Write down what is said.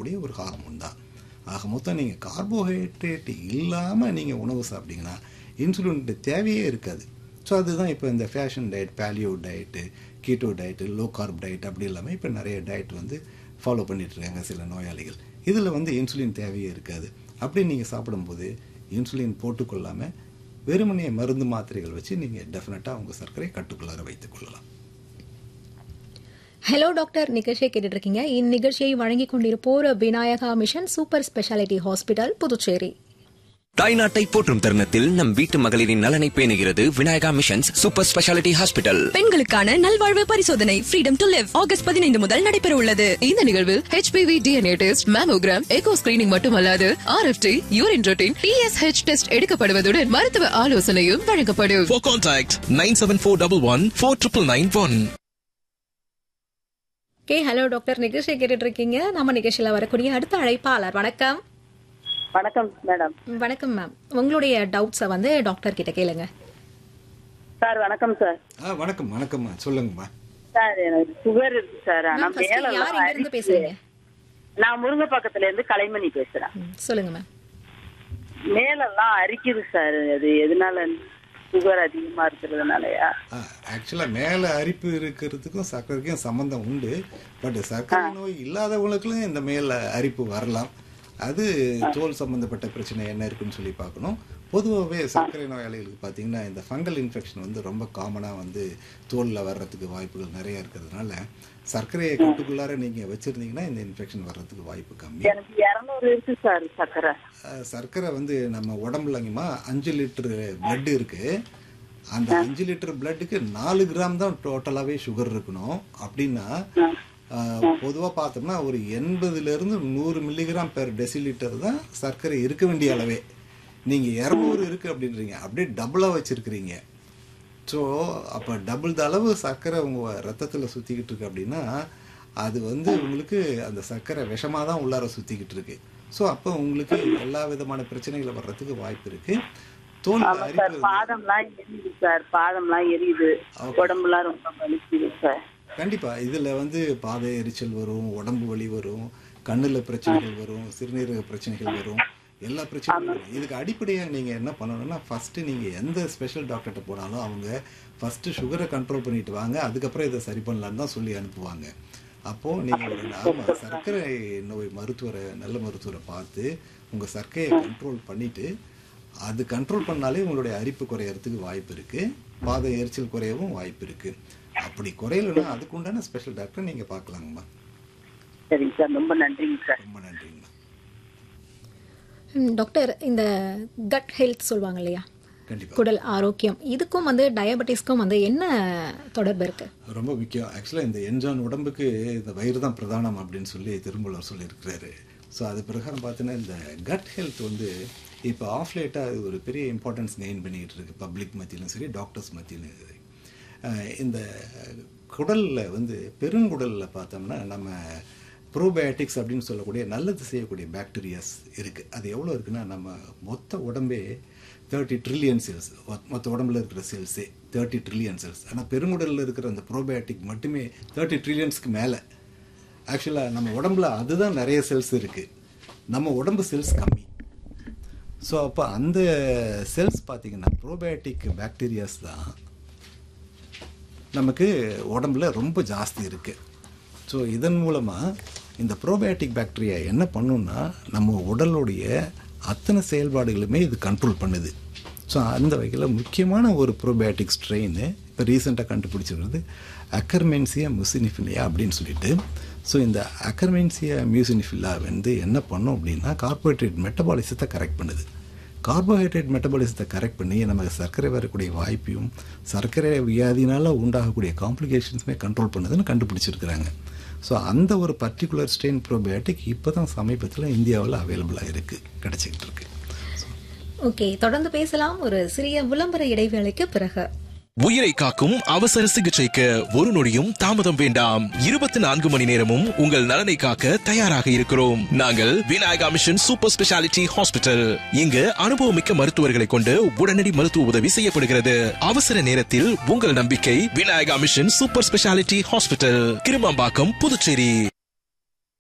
சுரக்கக்கூடிய ஒரு ஹார்மோன் தான் ஆக மொத்தம் நீங்கள் கார்போஹைட்ரேட் இல்லாமல் நீங்கள் உணவு சாப்பிட்டீங்கன்னா இன்சுலின் தேவையே இருக்காது ஸோ அதுதான் இப்போ இந்த fashion diet paleo diet keto diet low carb diet அப்படி இல்லாமல் இப்போ நிறைய டயட் வந்து ஃபாலோ பண்ணிட்டு இருக்காங்க சில நோயாளிகள் இதில் வந்து இன்சுலின் தேவையே இருக்காது அப்படி நீங்கள் சாப்பிடும்போது இன்சுலின் போட்டுக்கொள்ளாமல் வெறுமனே மருந்து மாத்திரைகள் வச்சு நீங்கள் டெஃபினட்டாக உங்கள் சர்க்கரை கட்டுக்குள்ளார வைத்துக் கொள்ளலாம் ஹலோ டாக்டர் நிகழ்ச்சியை கேட்டுட்டு இருக்கீங்க இந்நிகழ்ச்சியை வழங்கிக் கொண்டிருப்போர் Vinayaka mission super speciality hospital Puducherry தாய்நாட்டை போற்றும் தருணத்தில் நம் வீட்டு மகளிரின் நலனை பேணுகிறது Vinayaka missions super speciality hospital பெண்களுக்கான நல்வாழ்வு பரிசோதனை ஃப்ரீடம் டு லிவ் ஆகஸ்ட் பதினைந்து முதல் நடைபெற உள்ளது இந்த நிகழ்வில் HPV DNA test mammogram echo screening மட்டுமல்லாது RFT urine routine TSH test எடுக்கப்படுவதுடன் மருத்துவ ஆலோசனையும் வழங்கப்படும் For contact 97411 4991. கே ஹலோ டாக்டர் நிகழ்ச்சியை கேட்டுட்டு இருக்கீங்க நம்ம நிகழ்ச்சியில வரக்கூடிய அடுத்த அழைப்பாளர் வணக்கம் வணக்கம் மேடம் வணக்கம் மேம் உங்களுடைய டவுட்ஸை வந்து டாக்டர் கிட்ட கேளுங்க சார் வணக்கம் சார் ஆ வணக்கம் வணக்கம்மா சொல்லுங்கம்மா சார் எனக்கு சுகர் இருக்கு சார் ஆனா மேம் ஃபர்ஸ்ட் மேல யார் இங்க இருந்து அரிப்பு. பேசுறீங்க நான் முருங்கை பக்கத்துல இருந்து கலைமணி பேசுறேன் ம், சொல்லுங்க மேம் மேலெல்லாம் அரிக்குது சார் அது எதனால சுகர் அதிகமா இருக்கிறதுனாலயா ஆக்சுவலாக மேலே அரிப்பு இருக்கிறதுக்கும் சர்க்கரைக்கும் சம்மந்தம் உண்டு பட் சர்க்கரை நோய் இல்லாதவங்களுக்கும் இந்த மேலே அரிப்பு வரலாம் அது தோல் சம்பந்தப்பட்ட பிரச்சனை என்ன இருக்குன்னு சொல்லி பார்க்கணும் பொதுவாகவே சர்க்கரை நோயாளிகளுக்கு பார்த்தீங்கன்னா இந்த ஃபங்கல் இன்ஃபெக்ஷன் வந்து ரொம்ப காமனாக வந்து தோலில் வர்றதுக்கு வாய்ப்புகள் நிறைய இருக்கிறதுனால சர்க்கரையை கட்டுக்குள்ளார நீங்கள் வச்சுருந்தீங்கன்னா இந்த இன்ஃபெக்ஷன் வர்றதுக்கு வாய்ப்பு கம்மி எனக்கு இருநூறு இருக்கு சார் சக்கரை அஹ் சர்க்கரை வந்து நம்ம உடம்புலங்கம்மா அஞ்சு லிட்டரு பிளட் இருக்கு அந்த அஞ்சு லிட்டர் பிளட்டுக்கு நாலு கிராம் தான் டோட்டலாகவே சுகர் இருக்கணும் அப்படின்னா பொதுவாக பார்த்தோம்னா ஒரு எண்பதுல இருந்து நூறு மில்லிகிராம் பெர் டெசிலிட்டர் தான் சர்க்கரை இருக்க வேண்டிய அளவே நீங்கள் இரநூறு இருக்கு அப்படின்றீங்க அப்படியே டபுளாக வச்சிருக்கிறீங்க ஸோ அப்போ டபுள் த அளவு சர்க்கரை உங்கள் ரத்தத்தில் சுற்றிக்கிட்டு இருக்கு அப்படின்னா அது வந்து உங்களுக்கு அந்த சர்க்கரை விஷமாக தான் உள்ளார சுற்றிக்கிட்டு இருக்கு ஸோ அப்போ உங்களுக்கு எல்லா விதமான பிரச்சனைகள் வர்றதுக்கு வாய்ப்பு இருக்கு தோல் ஆமா சார் அரிப்பு பாதம்லாம் எரியுது சார் பாதம்லாம் எரியுது Okay. உடம்புலாம் ரொம்ப வலிக்குது சார் கண்டிப்பா இதுல வந்து பாதை எரிச்சல் வரும் உடம்பு வலி வரும் கண்ணுல பிரச்சனைகள் வரும் சிறுநீரக பிரச்சனைகள் வரும் எல்லா பிரச்சனையும் வரும் இதுக்கு அடிப்படையா நீங்க என்ன பண்ணணும்னா ஃபர்ஸ்ட் நீங்க எந்த ஸ்பெஷல் டாக்டர்கிட்ட போனாலும் அவங்க ஃபர்ஸ்ட் சுகரை கண்ட்ரோல் பண்ணிட்டு வாங்க அதுக்கப்புறம் இதை சரி பண்ணலான்னு தான் சொல்லி அனுப்புவாங்க அப்போ நீங்க ஒரு ஆமா சர்க்கரை நோய் மருத்துவரை நல்ல மருத்துவரை பார்த்து உங்க சர்க்கரையை கண்ட்ரோல் பண்ணிட்டு அது கண்ட்ரோல் பண்ணாலே உங்களுடைய அரிப்பு குறையறதுக்கு வாய்ப்பு இருக்கு பாத எரிச்சல் குறையவும் வாய்ப்பு இருக்கு அப்படி குறையலன்னா அதுக்கு உண்டான ஸ்பெஷல் டாக்டர் நீங்க பார்க்கலாங்கம்மா சரிங்க சார் ரொம்ப நன்றிங்க சார் ரொம்ப நன்றிங்கம்மா ம், டாக்டர் இந்த கட் ஹெல்த் சொல்லுவாங்க இல்லையா கண்டிப்பா குடல் ஆரோக்கியம் இதுக்கும் வந்து டயபெட்டிஸ்க்கும் வந்து என்ன தொடர்பு இருக்கு ரொம்ப முக்கியம் ஆக்சுவலாக இந்த என்ஜான் உடம்புக்கு இந்த வயிறு தான் பிரதானம் அப்படின்னு சொல்லி திருமூலர் சொல்லியிருக்கிறாரு ஸோ அது பிரகாரம் பார்த்தீங்கன்னா இந்த கட் ஹெல்த் வந்து இப்போ ஆஃப் லேட்டாக அது ஒரு பெரிய இம்பார்ட்டன்ஸ் கெயின் பண்ணிக்கிட்டு இருக்கு பப்ளிக் மத்தியிலும் சரி டாக்டர்ஸ் மத்தியிலும் சரி அஹ் இந்த குடலில் வந்து பெருங்குடலில் பார்த்தோம்னா நம்ம ப்ரோபயோட்டிக்ஸ் அப்படின்னு சொல்லக்கூடிய நல்லது செய்யக்கூடிய பாக்டீரியாஸ் இருக்குது அது எவ்வளோ இருக்குன்னா நம்ம மொத்த உடம்பே தேர்ட்டி ட்ரில்லியன் செல்ஸ் மொத்த உடம்புல இருக்கிற செல்ஸே தேர்ட்டி ட்ரில்லியன் செல்ஸ் ஆனால் பெருங்குடலில் இருக்கிற அந்த ப்ரோபயோட்டிக் மட்டுமே தேர்ட்டி ட்ரில்லியன்ஸ்க்கு மேலே ஆக்சுவலாக நம்ம உடம்புல அதுதான் நிறைய செல்ஸ் இருக்குது நம்ம உடம்பு செல்ஸ் கம்மி ஸோ அப்போ அந்த செல்ஸ் பார்த்தீங்கன்னா ப்ரோபயோட்டிக் பாக்டீரியாஸ் தான் நமக்கு உடம்புல ரொம்ப ஜாஸ்தி இருக்குது ஸோ இதன் மூலமாக இந்த ப்ரோபயோட்டிக் பாக்டீரியா என்ன பண்ணுன்னா நம்ம உடலுடைய அத்தனை செயல்பாடுகளுமே இது கண்ட்ரோல் பண்ணுது ஸோ அந்த வகையில் முக்கியமான ஒரு ப்ரோபயோட்டிக் ஸ்ட்ரெயின் இப்போ ரீசெண்டாக கண்டுபிடிச்சிருக்கிறது அக்கர்மென்சியா முசினிஃபிலியா அப்படின்னு சொல்லிட்டு ஸோ இந்த அக்கர்மென்சியா மியூசினிஃபில்லா வந்து என்ன பண்ணும் அப்படின்னா கார்போஹைட்ரேட் மெட்டபாலிசத்தை கரெக்ட் பண்ணுது கார்போஹைட்ரேட் மெட்டபாலிசத்தை கரெக்ட் பண்ணி நமக்கு சர்க்கரை வரக்கூடிய வாய்ப்பையும் சர்க்கரை வியாதினால உண்டாகக்கூடிய காம்ப்ளிகேஷன்ஸுமே கண்ட்ரோல் பண்ணுதுன்னு கண்டுபிடிச்சிருக்கிறாங்க ஸோ அந்த ஒரு பர்டிகுலர் ஸ்ட்ரெயின் ப்ரோபயோட்டிக் இப்போ தான் சமீபத்தில் இந்தியாவில் அவைலபிளாக இருக்குது கிடச்சிக்கிட்டு இருக்கு ஓகே தொடர்ந்து பேசலாம் ஒரு சிறிய விளம்பர இடைவேளைக்கு பிறகு உயிரை காக்கும் அவசர சிகிச்சைக்கு ஒரு நொடியும் தாமதம் வேண்டாம் இருபத்தி நான்கு மணி நேரமும் உங்கள் நலனை காக்க தயாராக இருக்கிறோம் நாங்கள் Vinayaka mission super speciality hospital இங்கு அனுபவமிக்க மருத்துவர்களை கொண்டு உடனடி மருத்துவ உதவி செய்யப்படுகிறது அவசர நேரத்தில் உங்கள் நம்பிக்கை Vinayaka mission super speciality hospital Kirumambakkam Puducherry